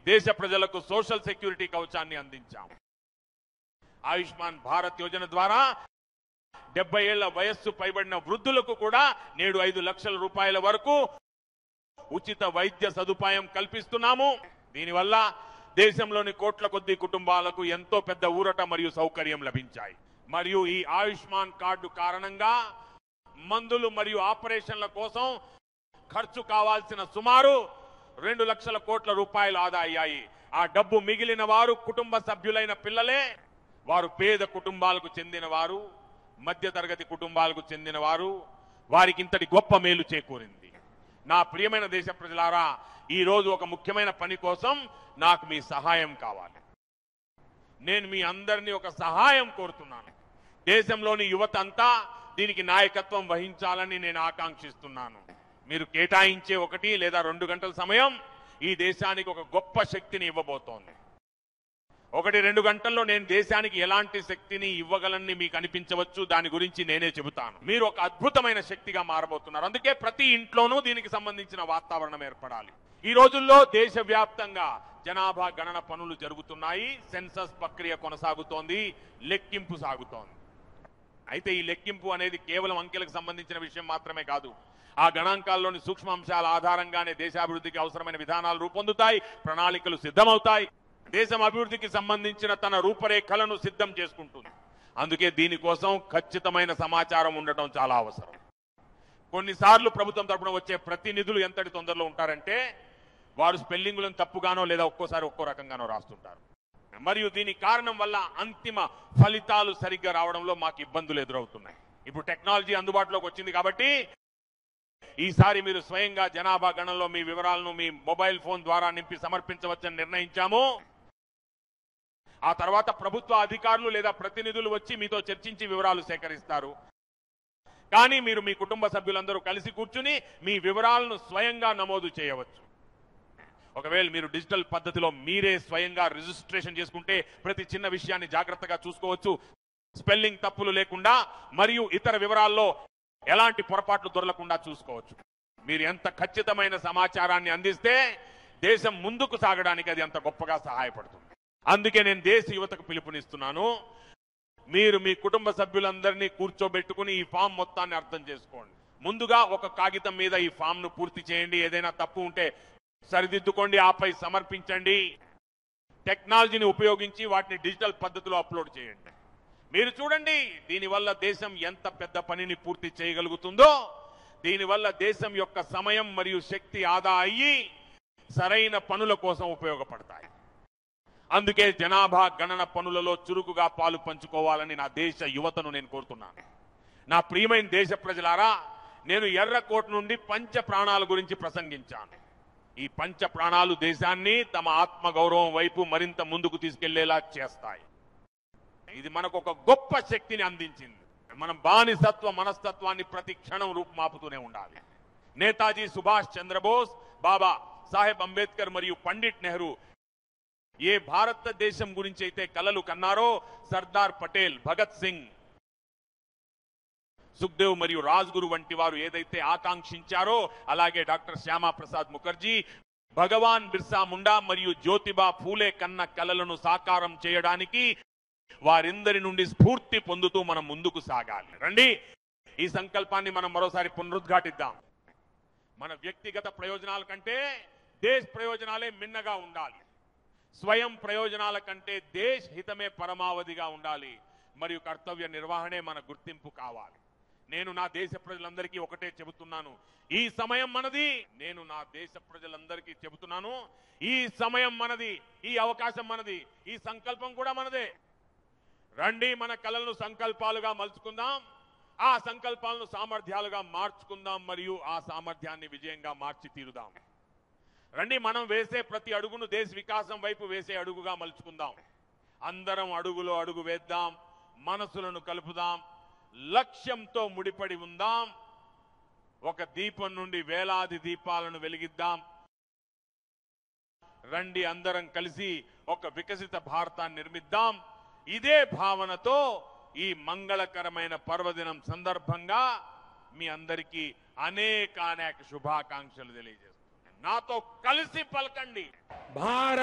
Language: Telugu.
దేశ ప్రజలకు సోషల్ సెక్యూరిటీ కవచాన్ని అందించాం ఆయుష్మాన్ భారత్ యోజన ద్వారా డెబ్బై ఏళ్ల వయస్సు పైబడిన వృద్ధులకు కూడా నేడు ఐదు లక్షల రూపాయల వరకు ఉచిత వైద్య సదుపాయం కల్పిస్తున్నాము దీనివల్ల దేశంలోని కోట్ల కొద్ది కుటుంబాలకు ఎంతో పెద్ద ఊరట మరియు సౌకర్యం లభించాయి మరియు ఈ ఆయుష్మాన్ కార్డు కారణంగా మందులు మరియు ఆపరేషన్ల కోసం ఖర్చు కావాల్సిన సుమారు రెండు లక్షల కోట్ల రూపాయలు ఆదా అయ్యాయి ఆ డబ్బు మిగిలిన వారు కుటుంబ సభ్యులైన పిల్లలే వారు పేద కుటుంబాలకు చెందిన వారు మధ్యతరగతి కుటుంబాలకు చెందిన వారు వారికి ఇంతటి గొప్ప మేలు చేకూరింది నా ప్రియమైన దేశ ప్రజలారా ఈ రోజు ఒక ముఖ్యమైన పని కోసం నాకు మీ సహాయం కావాలి నేను మీ అందరినీ ఒక సహాయం కోరుతున్నాను దేశంలోని యువత అంతా దీనికి నాయకత్వం వహించాలని నేను ఆకాంక్షిస్తున్నాను మీరు కేటాయించే ఒకటి లేదా రెండు గంటల సమయం ఈ దేశానికి ఒక గొప్ప శక్తిని ఇవ్వబోతోంది ఒకటి రెండు గంటల్లో నేను దేశానికి ఎలాంటి శక్తిని ఇవ్వగలని మీకు అనిపించవచ్చు దాని గురించి నేనే చెబుతాను మీరు ఒక అద్భుతమైన శక్తిగా మారబోతున్నారు అందుకే ప్రతి ఇంట్లోనూ దీనికి సంబంధించిన వాతావరణం ఏర్పడాలి ఈ రోజుల్లో దేశవ్యాప్తంగా జనాభా గణన పనులు జరుగుతున్నాయి సెన్సస్ ప్రక్రియ కొనసాగుతోంది లెక్కింపు సాగుతోంది అయితే ఈ లెక్కింపు అనేది కేవలం అంకెలకు సంబంధించిన విషయం మాత్రమే కాదు ఆ గణాంకాల్లోని సూక్ష్మాంశాల ఆధారంగానే దేశాభివృద్ధికి అవసరమైన విధానాలు రూపొందుతాయి ప్రణాళికలు సిద్ధమవుతాయి దేశం అభివృద్ధికి సంబంధించిన తన రూపరేఖలను సిద్ధం చేసుకుంటుంది అందుకే దీనికోసం ఖచ్చితమైన సమాచారం ఉండటం చాలా అవసరం కొన్నిసార్లు ప్రభుత్వం తరపున వచ్చే ప్రతినిధులు ఎంతటి తొందరలో ఉంటారంటే వారు స్పెల్లింగులను తప్పుగానో లేదా ఒక్కోసారి ఒక్కో రకంగానో రాస్తుంటారు మరియు దీని కారణం వల్ల అంతిమ ఫలితాలు సరిగ్గా రావడంలో మాకు ఇబ్బందులు ఎదురవుతున్నాయి ఇప్పుడు టెక్నాలజీ అందుబాటులోకి వచ్చింది కాబట్టి ఈసారి మీరు స్వయంగా జనాభా గణనలో మీ వివరాలను మీ మొబైల్ ఫోన్ ద్వారా నింపి సమర్పించవచ్చని నిర్ణయించాము ఆ తర్వాత ప్రభుత్వ అధికారులు లేదా ప్రతినిధులు వచ్చి మీతో చర్చించి వివరాలు సేకరిస్తారు కానీ మీరు మీ కుటుంబ సభ్యులందరూ కలిసి కూర్చుని మీ వివరాలను స్వయంగా నమోదు చేయవచ్చు ఒకవేళ మీరు డిజిటల్ పద్ధతిలో మీరే స్వయంగా రిజిస్ట్రేషన్ చేసుకుంటే ప్రతి చిన్న విషయాన్ని జాగ్రత్తగా చూసుకోవచ్చు స్పెల్లింగ్ తప్పులు లేకుండా మరియు ఇతర వివరాల్లో ఎలాంటి పొరపాట్లు దొరలకుండా చూసుకోవచ్చు మీరు ఎంత ఖచ్చితమైన సమాచారాన్ని అందిస్తే దేశం ముందుకు సాగడానికి అది అంత గొప్పగా సహాయపడుతుంది అందుకే నేను దేశ యువతకు పిలుపునిస్తున్నాను మీరు మీ కుటుంబ సభ్యులందరినీ కూర్చోబెట్టుకుని ఈ ఫామ్ మొత్తాన్ని అర్థం చేసుకోండి ముందుగా ఒక కాగితం మీద ఈ ఫామ్ ను పూర్తి చేయండి ఏదైనా తప్పు ఉంటే సరిదిద్దుకోండి ఆపై సమర్పించండి టెక్నాలజీని ఉపయోగించి వాటిని డిజిటల్ పద్ధతిలో అప్లోడ్ చేయండి మీరు చూడండి దీనివల్ల దేశం ఎంత పెద్ద పనిని పూర్తి చేయగలుగుతుందో దీనివల్ల దేశం యొక్క సమయం మరియు శక్తి ఆదా అయ్యి సరైన పనుల కోసం ఉపయోగపడతాయి అందుకే జనాభా గణన పనులలో చురుకుగా పాలు పంచుకోవాలని నా దేశ యువతను నేను కోరుతున్నాను నా ప్రియమైన దేశ ప్రజలారా నేను ఎర్రకోట నుండి పంచ ప్రాణాల గురించి ప్రసంగించాను ఈ పంచ ప్రాణాలు దేశాన్ని తమ ఆత్మ గౌరవం వైపు మరింత ముందుకు తీసుకెళ్లేలా చేస్తాయి ఇది మనకు ఒక గొప్ప శక్తిని అందించింది మనం బానిసత్వ మనస్తత్వాన్ని ప్రతి క్షణం రూపుమాపుతూనే ఉండాలి నేతాజీ సుభాష్ చంద్రబోస్ బాబా సాహెబ్ అంబేద్కర్ మరియు పండిట్ నెహ్రూ ఏ భారతదేశం గురించి అయితే కలలు కన్నారో సర్దార్ పటేల్ భగత్ సింగ్ సుఖ్దేవ్ మరియు రాజ్గురు వంటి వారు ఏదైతే ఆకాంక్షించారో అలాగే డాక్టర్ శ్యామా ప్రసాద్ ముఖర్జీ భగవాన్ బిర్సా ముండా మరియు జ్యోతిబా ఫూలే కన్న కలలను సాకారం చేయడానికి వారిందరి నుండి స్ఫూర్తి పొందుతూ మనం ముందుకు సాగాలి రండి ఈ సంకల్పాన్ని మనం మరోసారి పునరుద్ఘాటిద్దాం మన వ్యక్తిగత ప్రయోజనాల కంటే దేశ ప్రయోజనాలే మిన్నగా ఉండాలి స్వయం ప్రయోజనాల కంటే దేశ హితమే పరమావధిగా ఉండాలి మరియు కర్తవ్య నిర్వహణే మన గుర్తింపు కావాలి నేను నా దేశ ప్రజలందరికీ ఒకటే చెబుతున్నాను ఈ సమయం మనది నేను నా దేశ ప్రజలందరికీ చెబుతున్నాను ఈ సమయం మనది ఈ అవకాశం మనది ఈ సంకల్పం కూడా మనదే రండి మన కళలను సంకల్పాలుగా మలుచుకుందాం ఆ సంకల్పాలను సామర్థ్యాలుగా మార్చుకుందాం మరియు ఆ సామర్థ్యాన్ని విజయంగా మార్చి తీరుదాం రండి మనం వేసే ప్రతి అడుగును దేశ వికాసం వైపు వేసే అడుగుగా మలుచుకుందాం అందరం అడుగులో అడుగు వేద్దాం మనసులను కలుపుదాం లక్ష్యంతో ముడిపడి ఉందాం ఒక దీపం నుండి వేలాది దీపాలను వెలిగిద్దాం రండి అందరం కలిసి ఒక వికసిత భారతాన్ని నిర్మిద్దాం ఇదే భావనతో ఈ మంగళకరమైన పర్వదినం సందర్భంగా మీ అందరికీ అనేక అనేక శుభాకాంక్షలు తెలియజేస్తున్నాను నాతో కలిసి పలకండి భారత్